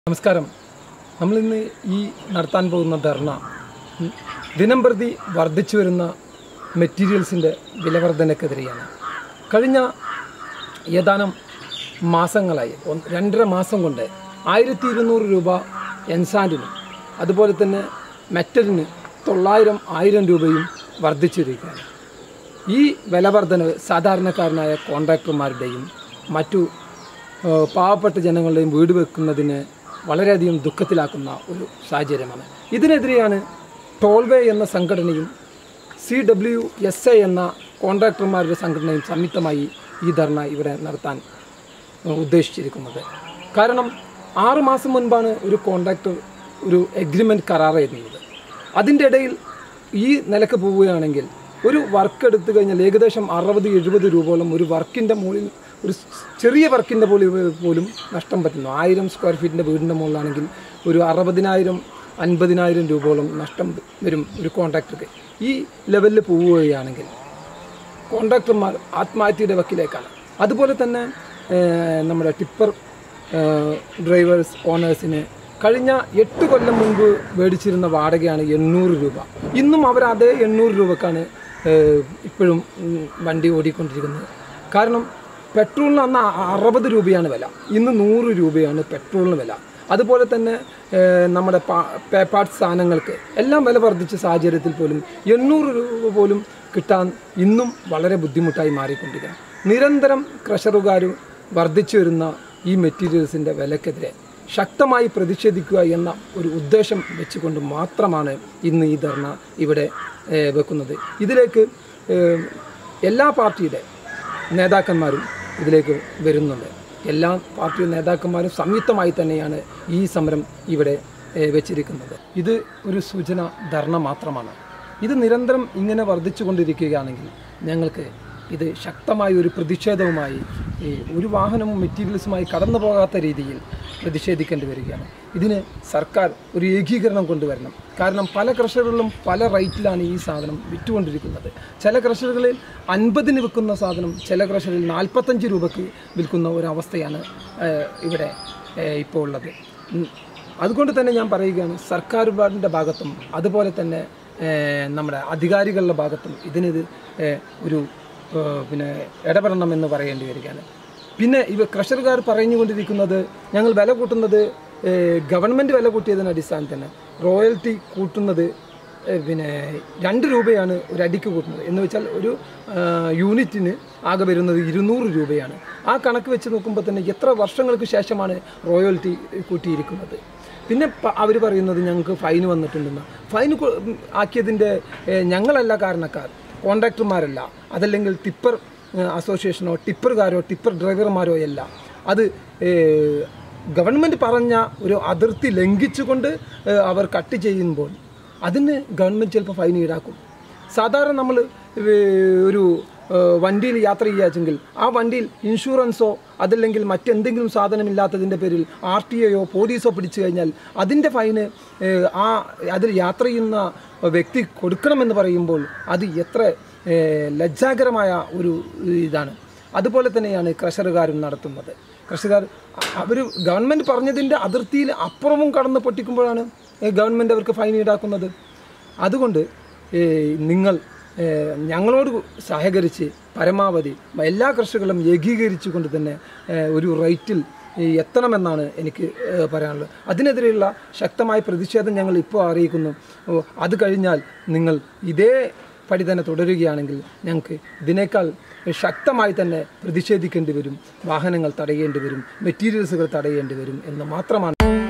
നമസ്കാരം നമ്മളിന്ന് ഈ നടത്താൻ പോകുന്ന ധർണ ഉം, ദിനംപ്രതി വർദ്ധിച്ചു വരുന്ന മെറ്റീരിയൽസിൻ്റെ വിലവർധനക്കെതിരെയാണ് കഴിഞ്ഞ ഏതാനും മാസങ്ങളായി ഒന്ന് രണ്ടര മാസം കൊണ്ട് ആയിരത്തി ഇരുന്നൂറ് രൂപ എൻസാൻഡിനും അതുപോലെ തന്നെ മെറ്റലിന് തൊള്ളായിരം ആയിരം രൂപയും വർദ്ധിച്ചിരിക്കുകയാണ് ഈ വിലവർധനവ് സാധാരണക്കാരനായ കോൺട്രാക്ടർമാരുടെയും മറ്റു ഏഹ്, പാവപ്പെട്ട ജനങ്ങളുടെയും വീട് വെക്കുന്നതിന് വളരെയധികം ദുഃഖത്തിലാക്കുന്ന ഒരു സാഹചര്യമാണ് ഇതിനെതിരെയാണ് ടോൾവേ എന്ന സംഘടനയും സി ഡബ്ല്യു എസ് എ എന്ന കോൺട്രാക്ടർമാരുടെ സംഘടനയും സംയുക്തമായി ഈ ധർണ ഇവിടെ നടത്താൻ ഏഹ്, ഉദ്ദേശിച്ചിരിക്കുന്നത് കാരണം ആറ് മാസം മുൻപാണ് ഒരു കോൺട്രാക്ടർ ഒരു എഗ്രിമെൻറ്റ് കരാർ എഴുതുന്നത് അതിൻ്റെ ഇടയിൽ ഈ നിലക്ക് പോവുകയാണെങ്കിൽ ഒരു വർക്ക് എടുത്തു കഴിഞ്ഞാൽ ഏകദേശം അറുപത് എഴുപത് രൂപയോളം ഒരു വർക്കിൻ്റെ മുകളിൽ ഒരു ചെറിയ വർക്കിൻ്റെ പോലും പോലും നഷ്ടം പറ്റുന്നു ആയിരം സ്ക്വയർ ഫീറ്റിൻ്റെ വീടിൻ്റെ മുകളിലാണെങ്കിൽ ഒരു അറുപതിനായിരം അൻപതിനായിരം രൂപയോളം നഷ്ടം വരും ഒരു കോൺട്രാക്ടർക്ക് ഈ ലെവലിൽ പോവുകയാണെങ്കിൽ കോൺട്രാക്ടർമാർ ആത്മഹത്യയുടെ വക്കിലേക്കാണ് അതുപോലെ തന്നെ ഏഹ്, നമ്മുടെ ടിപ്പർ ഏഹ്, ഡ്രൈവേഴ്സ് ഓണേഴ്സിന് കഴിഞ്ഞ എട്ട് കൊല്ലം മുൻപ് മേടിച്ചിരുന്ന വാടകയാണ് എണ്ണൂറ് രൂപ ഇന്നും അവർ അതേ എണ്ണൂറ് രൂപക്കാണ് ഏഹ്, ഇപ്പോഴും ഉം, വണ്ടി ഓടിക്കൊണ്ടിരിക്കുന്നത് കാരണം പെട്രോളിന് അന്ന് അ- അറുപത് രൂപയാണ് വില ഇന്ന് നൂറ് രൂപയാണ് പെട്രോളിന് വില അതുപോലെ തന്നെ ഏഹ്, നമ്മുടെ പേപ്പാർട്ട് സാധനങ്ങൾക്ക് എല്ലാം വില വർദ്ധിച്ച സാഹചര്യത്തിൽ പോലും എണ്ണൂറ് രൂപ പോലും കിട്ടാൻ ഇന്നും വളരെ ബുദ്ധിമുട്ടായി മാറിക്കൊണ്ടിരിക്കുകയാണ് നിരന്തരം ക്രഷറുകാരും വർദ്ധിച്ചു വരുന്ന ഈ മെറ്റീരിയൽസിൻ്റെ വിലക്കെതിരെ ശക്തമായി പ്രതിഷേധിക്കുക എന്ന ഒരു ഉദ്ദേശം വെച്ചുകൊണ്ട് മാത്രമാണ് ഇന്ന് ഈ ധർണ ഇവിടെ ഏഹ്, വെക്കുന്നത് ഇതിലേക്ക് ഏഹ്, എല്ലാ പാർട്ടിയുടെ നേതാക്കന്മാരും ഇതിലേക്ക് വരുന്നുണ്ട് എല്ലാ പാർട്ടി നേതാക്കന്മാരും സംയുക്തമായി തന്നെയാണ് ഈ സമരം ഇവിടെ ഏഹ്, വെച്ചിരിക്കുന്നത് ഇത് ഒരു സൂചന ധർണ മാത്രമാണ് ഇത് നിരന്തരം ഇങ്ങനെ വർദ്ധിച്ചു കൊണ്ടിരിക്കുകയാണെങ്കിൽ ഞങ്ങൾക്ക് ഇത് ശക്തമായ ഒരു പ്രതിഷേധവുമായി ഈ ഒരു വാഹനവും മെറ്റീരിയൽസുമായി കടന്നു പോകാത്ത രീതിയിൽ പ്രതിഷേധിക്കേണ്ടി വരികയാണ് ഇതിന് സർക്കാർ ഒരു ഏകീകരണം കൊണ്ടുവരണം കാരണം പല ക്രഷറുകളിലും പല റേറ്റിലാണ് ഈ സാധനം വിറ്റുകൊണ്ടിരിക്കുന്നത് ചില ക്രഷറുകളിൽ അൻപതിന് വിൽക്കുന്ന സാധനം ചില ക്രഷറിൽ നാൽപ്പത്തഞ്ച് രൂപയ്ക്ക് വിൽക്കുന്ന ഒരവസ്ഥയാണ് ഏഹ്, ഇവിടെ ഏഹ്, ഇപ്പോൾ ഉള്ളത് ഉം. അതുകൊണ്ട് തന്നെ ഞാൻ പറയുകയാണ് സർക്കാരുകളുടെ ഭാഗത്തും അതുപോലെ തന്നെ ഏഹ്, നമ്മുടെ അധികാരികളുടെ ഭാഗത്തും ഇതിനിത് ഏഹ്, ഒരു ഏഹ്, പിന്നെ ഇടപെടണമെന്ന് പറയേണ്ടി വരികയാണ് പിന്നെ ഇവ ക്രഷറുകാർ പറഞ്ഞുകൊണ്ടിരിക്കുന്നത് ഞങ്ങൾ വില കൂട്ടുന്നത് ഏഹ്, ഗവൺമെൻറ് വില കൂട്ടിയതിന് അടിസ്ഥാനത്തിന് റോയൽറ്റി കൂട്ടുന്നത് ഏഹ്, പിന്നെ രണ്ട് രൂപയാണ് ഒരു അടിക്ക് കൂട്ടുന്നത് എന്ന് വെച്ചാൽ ഒരു ആഹ്, യൂണിറ്റിന് ആകെ വരുന്നത് ഇരുന്നൂറ് രൂപയാണ് ആ കണക്ക് വെച്ച് നോക്കുമ്പോൾ തന്നെ എത്ര വർഷങ്ങൾക്ക് ശേഷമാണ് റോയൽറ്റി കൂട്ടിയിരിക്കുന്നത് പിന്നെ അവർ പറയുന്നത് ഞങ്ങൾക്ക് ഫൈൻ വന്നിട്ടുണ്ടെന്ന് ഫൈൻ കൊ- ഉം, ആക്കിയതിൻ്റെ ഏഹ്, ഞങ്ങളല്ല കാരണക്കാർ കോൺട്രാക്ടർമാരല്ല അതല്ലെങ്കിൽ ടിപ്പർ ഏഹ്, അസോസിയേഷനോ ടിപ്പറുകാരോ ടിപ്പർ ഡ്രൈവർമാരോ അല്ല അത് ഏഹ്, ഗവൺമെൻറ് പറഞ്ഞ ഒരു അതിർത്തി ലംഘിച്ചുകൊണ്ട് ഏഹ്, അവർ കട്ട് ചെയ്യുമ്പോൾ അതിന് ഗവൺമെൻറ് ചിലപ്പോൾ ഫൈൻ ഈടാക്കും സാധാരണ നമ്മൾ ഒരു ഏഹ്, വണ്ടിയിൽ യാത്ര ചെയ്യാച്ചെങ്കിൽ ആ വണ്ടിയിൽ ഇൻഷുറൻസോ അതല്ലെങ്കിൽ മറ്റെന്തെങ്കിലും സാധനമില്ലാത്തതിൻ്റെ പേരിൽ ആർ ടി ഒയോ പോലീസോ പിടിച്ചു കഴിഞ്ഞാൽ അതിൻ്റെ ഫൈന് ഏഹ്, ആ അതിൽ യാത്ര ചെയ്യുന്ന വ്യക്തി കൊടുക്കണമെന്ന് പറയുമ്പോൾ അത് എത്ര ഏഹ്, ലജ്ജാകരമായ ഒരു ഇതാണ് അതുപോലെ തന്നെയാണ് ക്രഷറുകാരും നടത്തുന്നത് ക്രഷറുകാർ അവർ ഗവൺമെൻറ് പറഞ്ഞതിൻ്റെ അതിർത്തിയിൽ അപ്പുറവും കടന്ന് പൊട്ടിക്കുമ്പോഴാണ് ഏഹ്, ഗവൺമെൻറ് അവർക്ക് ഫൈൻ ഈടാക്കുന്നത് അതുകൊണ്ട് ഏഹ്, നിങ്ങൾ ഏഹ്, ഞങ്ങളോട് സഹകരിച്ച് പരമാവധി എല്ലാ കർഷകരും ഏകീകരിച്ചുകൊണ്ട് തന്നെ ഏഹ്, ഒരു റേറ്റിൽ ഈ എത്തണമെന്നാണ് എനിക്ക് ഏഹ്, പറയാനുള്ളത് അതിനെതിരെയുള്ള ശക്തമായ പ്രതിഷേധം ഞങ്ങൾ ഇപ്പോൾ അറിയിക്കുന്നു ഓ, അത് കഴിഞ്ഞാൽ നിങ്ങൾ ഇതേ പടി തന്നെ തുടരുകയാണെങ്കിൽ ഞങ്ങൾക്ക് ഇതിനേക്കാൾ ശക്തമായി തന്നെ പ്രതിഷേധിക്കേണ്ടി വരും വാഹനങ്ങൾ തടയേണ്ടി വരും മെറ്റീരിയൽസുകൾ തടയേണ്ടി വരും എന്ന് മാത്രമാണ്